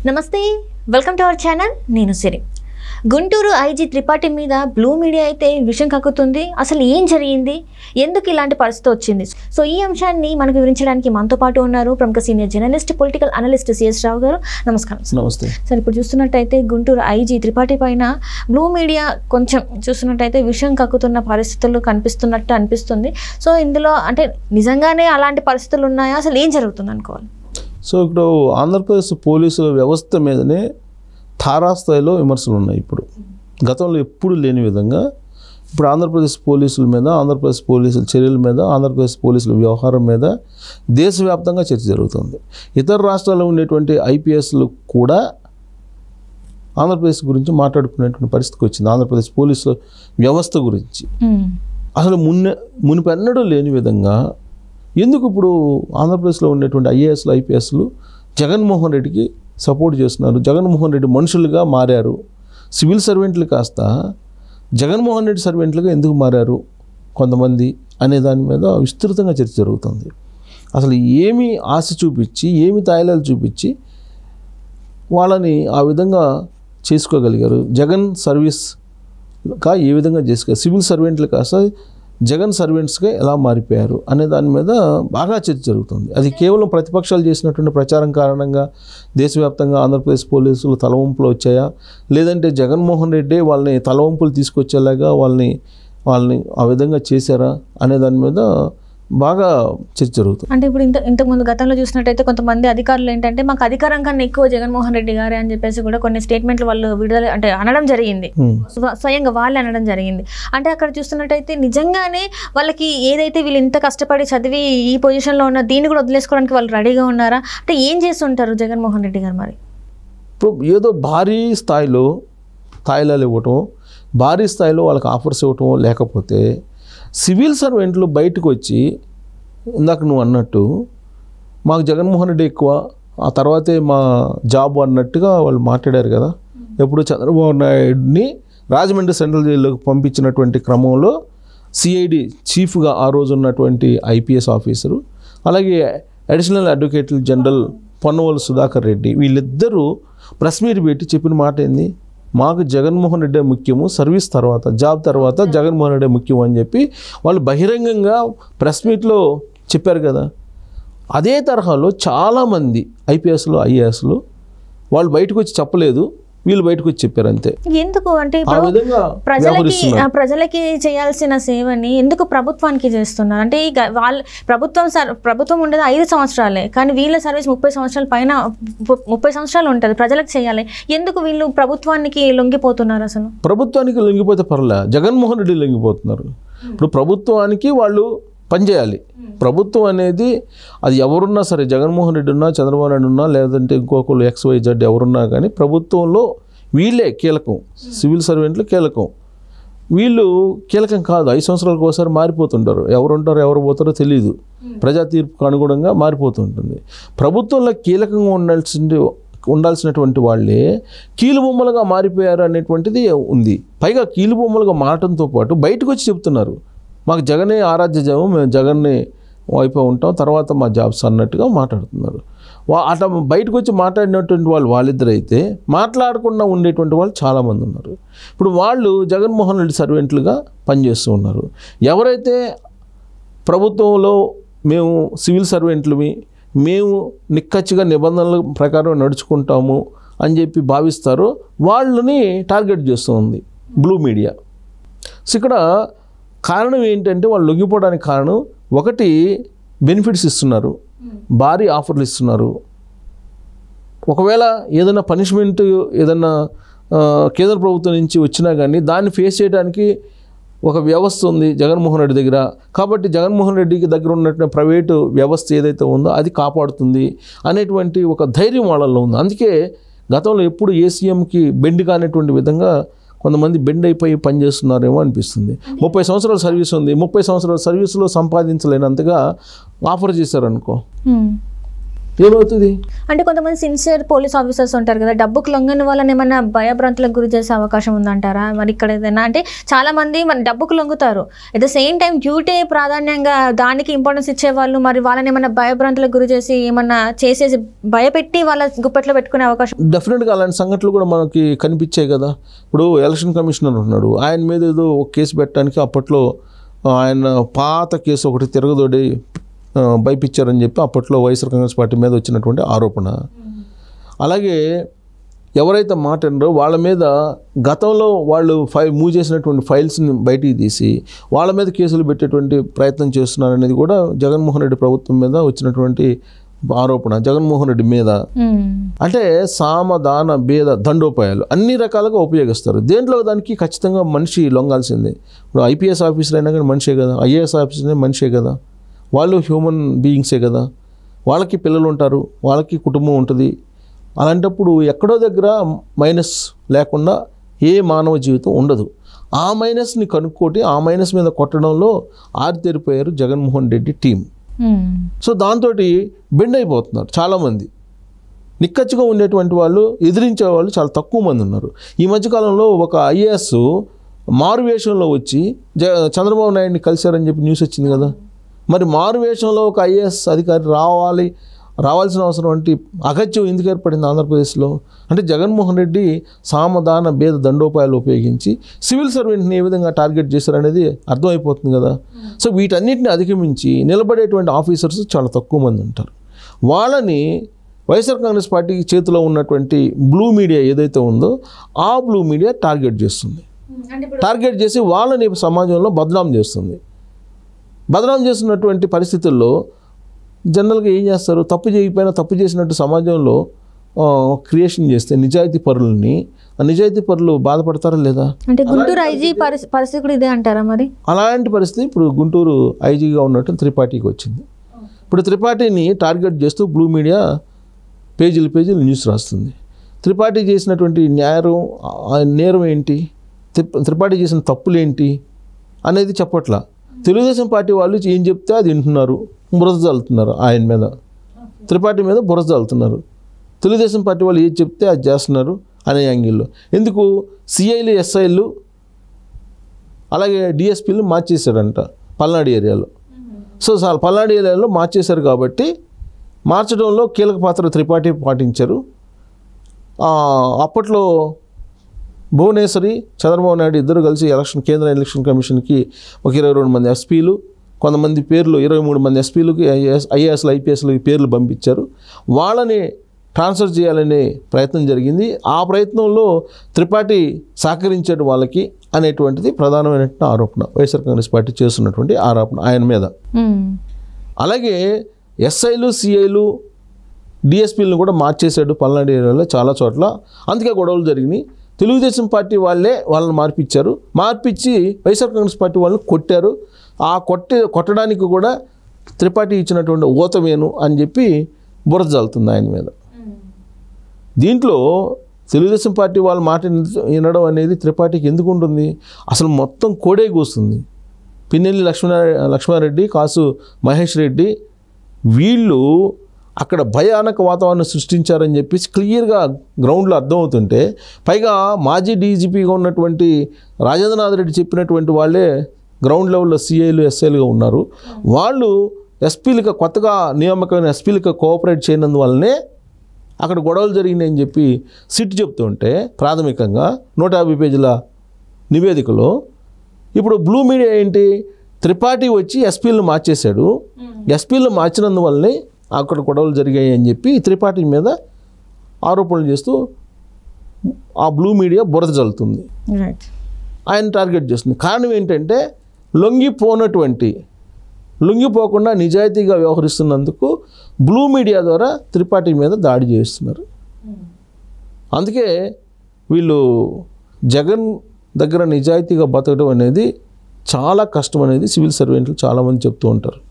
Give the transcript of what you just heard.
నమస్తే welcome to our channel నేను సిరి Guntur IG Tripathi మీద బ్లూ మీడియా అయితే విషయం కక్కుతుంది అసలు ఏం జరిగింది ఎందుకు ఇలాంటి పరిస్థితి వచ్చింది సో ఈ అంశాన్ని మనకు వివరించడానికి మనతో పాటు ఉన్నారు ప్రముఖ senior journalist political analyst CS Rao garu నమస్కారం సార్. నమస్తే సార్ ఇప్పుడు చూస్తున్నట్టయితే గుంటూరు ఐజీ త్రిపాఠి పైన బ్లూ మీడియా కొంచెం చూస్తున్నట్టయితే విషయం కక్కుతున్న పరిస్థితులు కనిపిస్తున్నట్టు అనిపిస్తుంది సో ఇందులో అంటే నిజంగానే అలాంటి పరిస్థితులు ఉన్నాయా అసలు ఏం జరుగుతుంది అనుకోవాలి సో ఇప్పుడు ఆంధ్రప్రదేశ్ పోలీసుల వ్యవస్థ మీదనే తారాస్థాయిలో విమర్శలు ఉన్నాయి ఇప్పుడు గతంలో ఎప్పుడు లేని విధంగా ఇప్పుడు ఆంధ్రప్రదేశ్ పోలీసుల మీద ఆంధ్రప్రదేశ్ పోలీసుల చర్యల మీద ఆంధ్రప్రదేశ్ పోలీసుల వ్యవహారం మీద దేశవ్యాప్తంగా చర్చ జరుగుతుంది ఇతర రాష్ట్రాల్లో ఉండేటువంటి ఐపీఎస్లు కూడా ఆంధ్రప్రదేశ్ గురించి మాట్లాడుకునేటువంటి పరిస్థితికి వచ్చింది ఆంధ్రప్రదేశ్ పోలీసు వ్యవస్థ గురించి అసలు మున్న మునిపెన్నడూ లేని విధంగా ఎందుకు ఇప్పుడు ఆంధ్రప్రదేశ్లో ఉండేటువంటి ఐఏఎస్లు ఐపీఎస్లు జగన్మోహన్ రెడ్డికి సపోర్ట్ చేస్తున్నారు జగన్మోహన్ రెడ్డి మనుషులుగా మారారు సివిల్ సర్వెంట్లు కాస్త జగన్మోహన్ రెడ్డి సర్వెంట్లుగా ఎందుకు మారారు కొంతమంది అనే దాని మీద విస్తృతంగా చర్చ జరుగుతుంది అసలు ఏమి ఆశ చూపించి ఏమి తాయిలాలు చూపించి వాళ్ళని ఆ విధంగా చేసుకోగలిగారు జగన్ సర్వీస్ కా ఏ విధంగా చేసుకో సివిల్ సర్వెంట్లు కాస్త జగన్ సర్వెంట్స్గా ఎలా మారిపోయారు అనే దాని మీద బాగా చర్చ జరుగుతుంది అది కేవలం ప్రతిపక్షాలు చేసినటువంటి ప్రచారం కారణంగా దేశవ్యాప్తంగా ఆంధ్రప్రదేశ్ పోలీసులు తలవంపులు వచ్చాయా లేదంటే జగన్మోహన్ రెడ్డి వాళ్ళని తలవంపులు తీసుకొచ్చేలాగా వాళ్ళని వాళ్ళని ఆ విధంగా చేశారా అనే దాని మీద బాగా చర్చ జరుగుతుంది అంటే ఇప్పుడు ఇంత ఇంతకుముందు గతంలో చూసినట్టయితే కొంతమంది అధికారులు ఏంటంటే మాకు అధికారం కన్నా ఎక్కువ జగన్మోహన్ రెడ్డి గారే అని చెప్పేసి కూడా కొన్ని స్టేట్మెంట్లు వాళ్ళు విడుదల అంటే అనడం జరిగింది హ్మ్. స్వ- స్వయంగా వాళ్ళు అనడం జరిగింది అంటే అక్కడ చూస్తున్నట్టయితే నిజంగానే వాళ్ళకి ఏదైతే వీళ్ళు ఇంత కష్టపడి చదివి ఈ పొజిషన్లో ఉన్న దీన్ని కూడా వదిలేసుకోవడానికి వాళ్ళు రెడీగా ఉన్నారా అంటే ఏం చేస్తుంటారు జగన్మోహన్ రెడ్డి గారు మరి ఇప్పుడు ఏదో భారీ స్థాయిలో తాయిలాలు ఇవ్వటం భారీ స్థాయిలో వాళ్ళకి ఆఫర్స్ ఇవ్వటం లేకపోతే సివిల్ సర్వెంట్లు బయటకు వచ్చి ఇందాక నువ్వు అన్నట్టు మాకు జగన్మోహన్ రెడ్డి ఎక్కువ ఆ తర్వాతే మా జాబ్ అన్నట్టుగా వాళ్ళు మాట్లాడారు కదా ఎప్పుడు చంద్రబాబు నాయుడిని రాజమండ్రి సెంట్రల్ జైల్లోకి పంపించినటువంటి క్రమంలో సిఐడి చీఫ్గా ఆ రోజు ఉన్నటువంటి ఐపీఎస్ ఆఫీసరు అలాగే additional advocate general Ponnavolu Sudhakar Reddy వీళ్ళిద్దరూ ప్రెస్ మీట్ పెట్టి చెప్పిన మాట ఏంది మాకు జగన్మోహన్ రెడ్డే ముఖ్యము సర్వీస్ తర్వాత జాబ్ తర్వాత జగన్మోహన్ రెడ్డే ముఖ్యం అని చెప్పి వాళ్ళు బహిరంగంగా ప్రెస్ మీట్లో చెప్పారు కదా అదే తరహాలో చాలామంది ఐపీఎస్లు ఐఏఎస్లు వాళ్ళు బయటకు వచ్చి చెప్పలేదు వీళ్ళు బయటకు వచ్చి చెప్పారు అంతే ఎందుకు అంటే ఆ ఇప్పుడు విధంగా ప్రజలకి వ్యవహరిస్తున్నారు ఆ ప్రజలకి చేయాల్సిన సేవని ఎందుకు ప్రభుత్వానికి చేస్తున్నారు అంటే ఈ గ- వాళ్ళ ప్రభుత్వం సర్ ప్రభుత్వం ఉండేది ఐదు సంవత్సరాలే కానీ వీళ్ళ సర్వీస్ ముప్పై సంవత్సరాల పైన ము- ముప్పై సంవత్సరాలు ఉంటుంది ప్రజలకు చేయాలి ఎందుకు వీళ్ళు ప్రభుత్వానికి లొంగిపోతున్నారు అసలు ప్రభుత్వానికి లొంగిపోతే పర్లే జగన్మోహన్ రెడ్డి లొంగిపోతున్నారు ఇప్పుడు ప్రభుత్వానికి వాళ్ళు పనిచేయాలి ప్రభుత్వం అనేది అది ఎవరున్నా సరే జగన్మోహన్ రెడ్డి ఉన్నా చంద్రబాబు నాయుడు ఉన్నా లేదంటే ఇంకొకరు ఎక్స్ వై జెడ్ ఎవరున్నా కానీ ప్రభుత్వంలో వీళ్ళే కీలకం సివిల్ సర్వెంట్లు కీలకం వీళ్ళు కీలకం కాదు ఐదు సంవత్సరాలకు ఒకసారి మారిపోతుంటారు ఎవరు ఉంటారో ఎవరు పోతారో తెలియదు ప్రజా తీర్పుకు అనుగుణంగా మారిపోతుంటుంది ప్రభుత్వంలో కీలకంగా ఉండాల్సింది ఉండాల్సినటువంటి వాళ్ళే కీలుబొమ్మలుగా మారిపోయారు అనేటువంటిది ఉంది పైగా కీలుబొమ్మలుగా మారటంతో పాటు బయటకు వచ్చి చెప్తున్నారు మాకు జగనే ఆరాధ్య జవం మేము జగన్నే వైపు ఉంటాం తర్వాత మా జాబ్స్ అన్నట్టుగా మాట్లాడుతున్నారు వా అట్లా బయటకు వచ్చి మాట్లాడినటువంటి వాళ్ళు వాళ్ళిద్దరైతే మాట్లాడకుండా ఉండేటువంటి వాళ్ళు చాలామంది ఉన్నారు ఇప్పుడు వాళ్ళు జగన్మోహన్ రెడ్డి సర్వెంట్లుగా పనిచేస్తూ ఉన్నారు ఎవరైతే ప్రభుత్వంలో మేము సివిల్ సర్వెంట్లమి మేము నిక్కచ్చిగా నిబంధనల ప్రకారం నడుచుకుంటాము అని చెప్పి భావిస్తారో వాళ్ళని టార్గెట్ చేస్తూ ఉంది బ్లూ మీడియా సో ఇక్కడ కారణం ఏంటంటే వాళ్ళు లొంగిపోవడానికి కారణం ఒకటి బెనిఫిట్స్ ఇస్తున్నారు భారీ ఆఫర్లు ఇస్తున్నారు ఒకవేళ ఏదైనా పనిష్మెంట్ ఏదైనా ఆ, కేంద్ర ప్రభుత్వం నుంచి వచ్చినా కానీ దాన్ని ఫేస్ చేయడానికి ఒక వ్యవస్థ ఉంది జగన్మోహన్ రెడ్డి దగ్గర కాబట్టి జగన్మోహన్ రెడ్డికి దగ్గర ఉన్నటువంటి ప్రైవేటు వ్యవస్థ ఏదైతే ఉందో అది కాపాడుతుంది అనేటువంటి ఒక ధైర్యం వాళ్ళల్లో ఉంది అందుకే గతంలో ఎప్పుడు ఏసీఎంకి బెండ్ కానటువంటి విధంగా కొంతమంది బెండ్ అయిపోయి పనిచేస్తున్నారేమో అనిపిస్తుంది ముప్పై సంవత్సరాల సర్వీస్ ఉంది ముప్పై సంవత్సరాల సర్వీసులో సంపాదించలేనంతగా ఆఫర్ చేశారనుకో ఏమవుతుంది అంటే కొంతమంది సిన్సియర్ పోలీస్ ఆఫీసర్స్ ఉంటారు కదా డబ్బుకు లొంగని వాళ్ళని ఏమైనా భయభ్రాంతులకు గురి చేసే అవకాశం ఉందంటారా మరి ఇక్కడ ఏదైనా అంటే చాలా మంది మన డబ్బుకు లొంగుతారు at the same time duty ప్రాధాన్యంగా దానికి ఇంపార్టెన్స్ ఇచ్చేవాళ్ళు మరి వాళ్ళని ఏమైనా భయభ్రాంతులకు గురి చేసి ఏమన్నా చేసేసి భయపెట్టి వాళ్ళ గుప్పెట్లో పెట్టుకునే అవకాశం డెఫినెట్గా అలాంటి సంఘటనలు కూడా మనకి కనిపించాయి కదా ఇప్పుడు ఎలక్షన్ కమిషనర్ ఉన్నాడు ఆయన మీద ఏదో ఒక కేసు పెట్టడానికి అప్పట్లో ఆ, ఆయన పాత కేసు ఒకటి తిరగదోడి ఆ, భయపించారని చెప్పి అప్పట్లో వైఎస్ఆర్ కాంగ్రెస్ పార్టీ మీద వచ్చినటువంటి ఆరోపణ అలాగే ఎవరైతే మాట్లాడారో వాళ్ళ మీద గతంలో వాళ్ళు ఫైల్ మూవ్ చేసినటువంటి ఫైల్స్ని బయటికి తీసి వాళ్ళ మీద కేసులు పెట్టేటువంటి ప్రయత్నం చేస్తున్నారు అనేది కూడా జగన్మోహన్ రెడ్డి ప్రభుత్వం మీద వచ్చినటువంటి ఆరోపణ జగన్మోహన్ రెడ్డి మీద అంటే సామ దాన భేద దండోపాయాలు అన్ని రకాలుగా ఉపయోగిస్తారు దేంట్లో దానికి ఖచ్చితంగా మనిషి లొంగాల్సిందే ఇప్పుడు ఐపీఎస్ ఆఫీసర్ అయినా కానీ మనిషే కదా ఐఏఎస్ ఆఫీసర్ అయినా మనిషే కదా వాళ్ళు హ్యూమన్ బీయింగ్సే కదా వాళ్ళకి పిల్లలు ఉంటారు వాళ్ళకి కుటుంబం ఉంటుంది అలాంటప్పుడు ఎక్కడో దగ్గర మైనస్ లేకుండా ఏ మానవ జీవితం ఉండదు ఆ మైనస్ని కనుక్కోటి ఆ మైనస్ మీద కొట్టడంలో ఆరితేరిపోయారు జగన్మోహన్ రెడ్డి టీం సో దాంతో బెండ్ అయిపోతున్నారు చాలామంది నిక్కచ్చిగా ఉండేటువంటి వాళ్ళు ఎదిరించే వాళ్ళు చాలా తక్కువ మంది ఉన్నారు ఈ మధ్యకాలంలో ఒక ఐఏఎస్ మారువేషంలో వచ్చి జ చంద్రబాబు నాయుడిని కలిశారని చెప్పి న్యూస్ వచ్చింది కదా మరి మారువేషంలో ఒక ఐఏఎస్ అధికారి రావాలి రావాల్సిన అవసరం అంటే అగత్యం ఎందుకు ఏర్పడింది ఆంధ్రప్రదేశ్లో అంటే జగన్మోహన్ రెడ్డి సామధాన భేద దండోపాయాలు ఉపయోగించి సివిల్ సర్వెంట్ని ఏ విధంగా టార్గెట్ చేశారనేది అర్థమైపోతుంది కదా సో వీటన్నిటిని అధిగమించి నిలబడేటువంటి ఆఫీసర్స్ చాలా తక్కువ మంది ఉంటారు వాళ్ళని వైఎస్ఆర్ కాంగ్రెస్ పార్టీ చేతిలో ఉన్నటువంటి బ్లూ మీడియా ఏదైతే ఉందో ఆ బ్లూ మీడియా టార్గెట్ చేస్తుంది టార్గెట్ చేసి వాళ్ళని సమాజంలో బదనాం చేస్తుంది బదనాం చేస్తున్నటువంటి పరిస్థితుల్లో జనరల్గా ఏం చేస్తారు తప్పు చేయకపోయినా తప్పు చేసినట్టు సమాజంలో క్రియేషన్ చేస్తే నిజాయితీ పరులని ఆ నిజాయితీ పరులు బాధపడతారా లేదా అంటే గుంటూరు ఐజీ పరిస్థితి పరిస్థితి కూడా ఇదే అంటారా మరి అలాంటి పరిస్థితి ఇప్పుడు గుంటూరు ఐజీగా ఉన్నట్టు త్రిపాఠికి వచ్చింది ఇప్పుడు త్రిపాఠిని టార్గెట్ చేస్తూ బ్లూ మీడియా పేజీలు పేజీలు న్యూస్ రాస్తుంది త్రిపాఠి చేసినటువంటి న్యాయం ఆ నేరం ఏంటి త్రి- త్రిపాఠి చేసిన తప్పులేంటి అనేది చెప్పట్లా తెలుగుదేశం పార్టీ వాళ్ళు ఏం చెప్తే అది వింటున్నారు బురద చల్లుతున్నారు ఆయన మీద త్రిపాఠి మీద బురద చల్లుతున్నారు తెలుగుదేశం పార్టీ వాళ్ళు ఏది చెప్తే అది చేస్తున్నారు అనే యాంగిల్లో ఎందుకు సిఐలు ఎస్ఐలు అలాగే డిఎస్పీలు మార్చేశారంట పల్నాడు ఏరియాలో సో సార్ పల్నాడు ఏరియాలో మార్చేశారు కాబట్టి మార్చడంలో కీలక పాత్ర త్రిపాఠి పాటించారు ఆ, అప్పట్లో భువనేశ్వరి చంద్రబాబు నాయుడు ఇద్దరు కలిసి ఎలక్షన్ కేంద్ర ఎలక్షన్ కమిషన్కి ఒక ఇరవై రెండు మంది ఎస్పీలు కొంతమంది పేర్లు ఇరవై మూడు మంది ఎస్పీలకి ఐఏఎస్ ఐఏఎస్లు ఐపీఎస్లకి పేర్లు పంపించారు వాళ్ళని ట్రాన్స్ఫర్ చేయాలనే ప్రయత్నం జరిగింది ఆ ప్రయత్నంలో త్రిపాఠి సహకరించాడు వాళ్ళకి అనేటువంటిది ప్రధానమైనటువంటి ఆరోపణ వైఎస్ఆర్ కాంగ్రెస్ పార్టీ చేస్తున్నటువంటి ఆరోపణ ఆయన మీద మ్మ్. అలాగే ఎస్ఐలు సిఐలు డిఎస్పీలను కూడా మార్చేశాడు పల్నాడు ఏరియాలో చాలా చోట్ల అందుకే గొడవలు జరిగినాయి తెలుగుదేశం పార్టీ వాళ్ళే వాళ్ళని మార్పిచ్చారు మార్పిచ్చి వైఎస్ఆర్ కాంగ్రెస్ పార్టీ వాళ్ళని కొట్టారు ఆ కొట్టే కొట్టడానికి కూడా త్రిపాఠి ఇచ్చినటువంటి ఓతమేను అని చెప్పి బురద జల్లుతుంది ఆయన మీద దీంట్లో తెలుగుదేశం పార్టీ వాళ్ళ మాట వినడం అనేది త్రిపాఠికి ఎందుకు ఉంటుంది అసలు మొత్తం కోడే కూస్తుంది పిన్నెల్లి లక్ష్మణ లక్ష్మారెడ్డి కాసు మహేష్ రెడ్డి వీళ్ళు అక్కడ భయానక వాతావరణం సృష్టించారని చెప్పేసి క్లియర్గా గ్రౌండ్లో అర్థమవుతుంటే పైగా మాజీ డీజీపీగా ఉన్నటువంటి రాజేంద్రనాథ్ రెడ్డి చెప్పినటువంటి వాళ్ళే గ్రౌండ్ లెవెల్లో సిఐలు ఎస్ఐలుగా ఉన్నారు వాళ్ళు ఎస్పీలుగా కొత్తగా నియామకమైన ఎస్పీలుగా కోఆపరేట్ చేయనందువల్లనే అక్కడ గొడవలు జరిగినాయని చెప్పి సిట్ చెప్తుంటే ప్రాథమికంగా నూట యాభై పేజీల నివేదికలో ఇప్పుడు బ్లూ మీడియా ఏంటి త్రిపాఠి వచ్చి ఎస్పీలను మార్చేశాడు ఎస్పీలను మార్చినందువల్లనే అక్కడ గొడవలు జరిగాయి అని చెప్పి త్రిపాఠి మీద ఆరోపణలు చేస్తూ ఆ బ్లూ మీడియా బురద జల్లుతుంది రైట్ ఆయన టార్గెట్ చేస్తుంది కారణం ఏంటంటే లొంగిపోనటువంటి లొంగిపోకుండా నిజాయితీగా వ్యవహరిస్తున్నందుకు బ్లూ మీడియా ద్వారా త్రిపాఠి మీద దాడి చేస్తున్నారు అందుకే వీళ్ళు జగన్ దగ్గర నిజాయితీగా బతకడం అనేది చాలా కష్టం అనేది సివిల్ సర్వెంట్లు చాలామంది చెప్తూ ఉంటారు